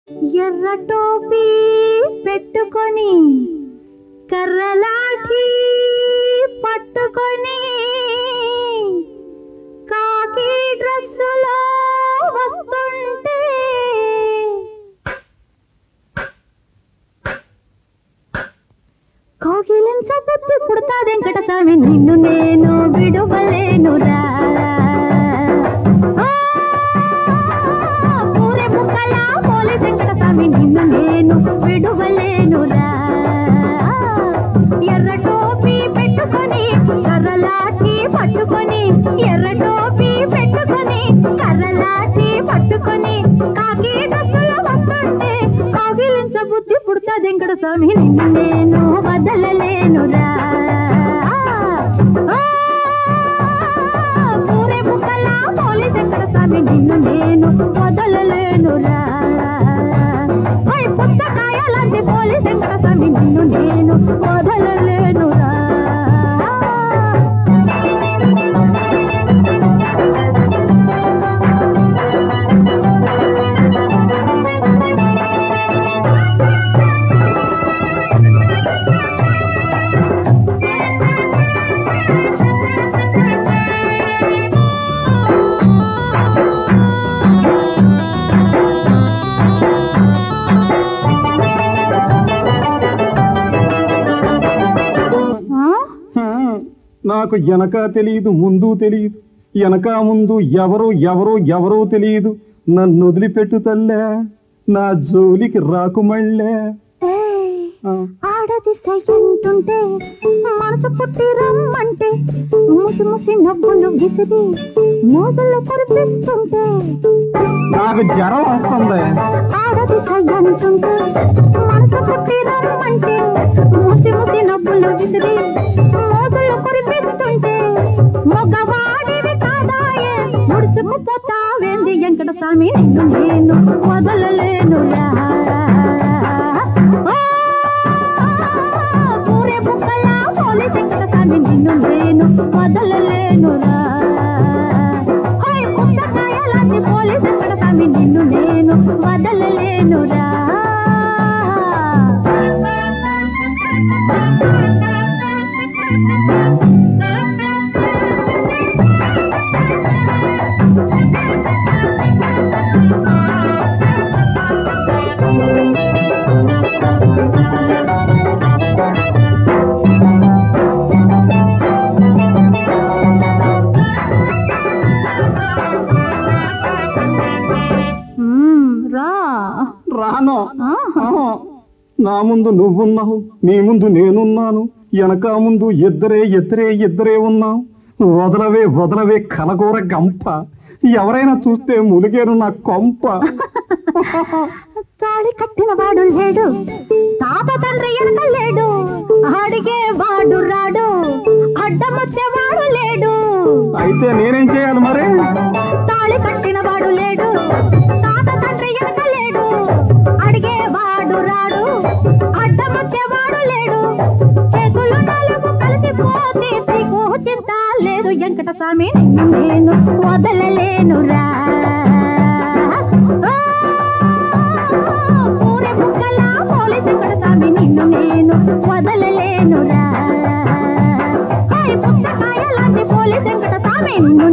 ఎర్ర టోపీ పెట్టుకొని కర్రలాఠీ పట్టుకొని కాకి డ్రెస్సులో వస్తుంటే కోగిలించ బుద్ధి పుడతా వెంకటస్వామి నిన్ను నేను విడువలేనురా ఆ, పూరె ముక్కల పోలే వెంకటస్వామి నిన్ను నేను విడువలేనురా ఎర్ర టోపీ పెట్టుకొని కర్రలాఠీ పట్టుకొని ఎర్ర టోపీ పెట్టుకొని కర్రలాఠీ పట్టుకొని కాకి డ్రెస్సులో వస్తుంటే కౌగిలించ బుద్ధి పుడతా వెంకట స్వామి నిన్ను నేను వదలలేనురా ఆ, పూరే ముక్కల పోలి వెంకట స్వామి నిన్ను నేను వదలలేనురా ఓయ్ పుస్తకాయ లాంటి పోలి వెంకట స్వామి నిన్ను నేను వదలలేనురా ఆ? హ్మ్, నాకు వెనక తెలియదు ముందు తెలియదు వెనక ముందు ఎవరు ఎవరు ఎవరో తెలియదు నన్ను వదిలిపెట్టు తల్లే నా జోలికి రాకు మళ్ళే ఏయ్, ఆ, ఆడది సయ్యంటుంటే మనసు పుట్టి రమ్మంటే ముసి ముసి నవ్వులు విసిరి మోజులు కురిపిస్తుంటే నాకు జ్వరం వస్తుంది ఆడది సయ్యంటుంటే మనసు పుట్టి రమ్మంటే ముసి ముసి నవ్వులు విసిరి మోజులు కురిపిస్తుంటే మగవాడివి కాదాయే ముడుచుకుపోతావేంది వెంకట స్వామి నిన్ను నేను వదలలేనురా ఆ, పూరే బుక్కల పోలి వెంకట స్వామి నిన్ను నేను వదలలేనురా హోయ్ పుస్తకాయ లాంటి పోలి వెంకట స్వామి నిన్ను నేను వదలలేనురా మ్మ్, రా రాను ఆహా. ఆహా. నా ముందు నువ్వున్నావు నీ ముందు నేనున్నాను వెనక ముందు ఇద్దరే ఇద్దరే ఇద్దరే ఉన్నాం వదలవే వదలవే కలగూర గంప ఎవరైనా చూస్తే ములిగేను నా కొంప తాళి కట్టిన వాడు లేడు తాత తండ్రి ఎనక లేడు అడిగే వాడు రాడు అడ్డమొచ్చేవాడు లేడు అయితే నేనేం చేయాలి మరి తాళి కట్టిన వాడు లేడు తాత తండ్రి ఎనక లేడు అడిగే వాడు రాడు అడ్డమొచ్చేవాడు లేడు చేతులు నాలుగు కలిసిపోతే నీకు చింత లేదు వెంకట స్వామి నిన్ను నేను వదలలేనురా ఆ, పూరె ముక్కల పోలి వెంకట స్వామి నిన్ను నేను వదలలేనురా హై పుస్తకాయ లాంటి పోలి వెంకట స్వామి నిన్ను